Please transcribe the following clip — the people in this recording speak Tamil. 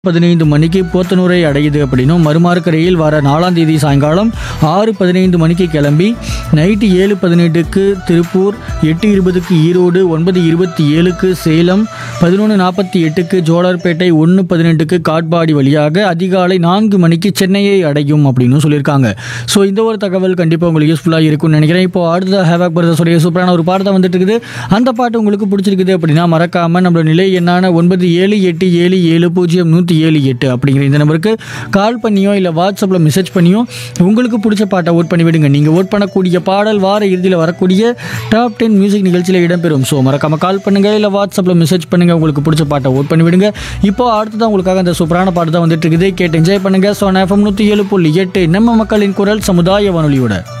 பதினைந்து மணிக்கு போத்தனூரை அடையுது அப்படின்னும் மறுமார்க்கரையில் வர நாலாம் தேதி சாயங்காலம் ஆறு பதினைந்து மணிக்கு கிளம்பி நைட்டு ஏழு பதினெட்டுக்கு திருப்பூர் எட்டு இருபதுக்கு ஈரோடு ஒன்பது இருபத்தி ஏழுக்கு சேலம் பதினொன்று நாற்பத்தி எட்டுக்கு ஜோலார்பேட்டை ஒன்று பதினெட்டுக்கு காட்பாடி வழியாக அதிகாலை நான்கு மணிக்கு சென்னையை அடையும் அப்படின்னு சொல்லியிருக்காங்க ஸோ இந்த ஒரு தகவல் கண்டிப்பாக உங்களுக்கு யூஸ்ஃபுல்லாக இருக்கும்னு நினைக்கிறேன் இப்போ அடுத்த ஹேவாக் பிரதர்ஸோடைய சூப்பரான ஒரு பாட்டு தான் வந்துட்டு இருக்குது அந்த பாட்டு உங்களுக்கு பிடிச்சிருக்குது அப்படின்னா மறக்காம நம்மளோட நிலை என்னான ஒன்பது ஏழு எட்டு ஏழு ஏழு பூஜ்ஜியம் நூற்றி ஏழு எட்டு அப்படிங்கிற இந்த நம்பருக்கு கால் பண்ணியோ இல்லை வாட்ஸ்அப்பில் மெசேஜ் பண்ணியோ உங்களுக்கு பிடிச்ச பாட்டை ஓட் பண்ணி விடுங்க நீங்கள் ஓட் பண்ணக்கூடிய பாடல் வார இறுதியில் வரக்கூடிய டாப் டென் மியூசிக் நிகழ்ச்சியில் இடம்பெறும் ஸோ மறக்காம கால் பண்ணுங்க இல்லை வாட்ஸ்அப்பில் மெசேஜ் பண்ணுங்க உங்களுக்கு பிடிச்ச பாட்டை ஓட் பண்ணி விடுங்க இப்போ அடுத்ததான் உங்களுக்காக அந்த சூப்பரான பாட்டு தான் வந்துட்டு இருக்குது கேட்டு என்ஜாய் பண்ணுங்க ஸோ எஃப்எம் நூற்றி ஏழு புள்ளி எட்டு நம்ம மக்களின் குரல் சமுதாய வானொலியோட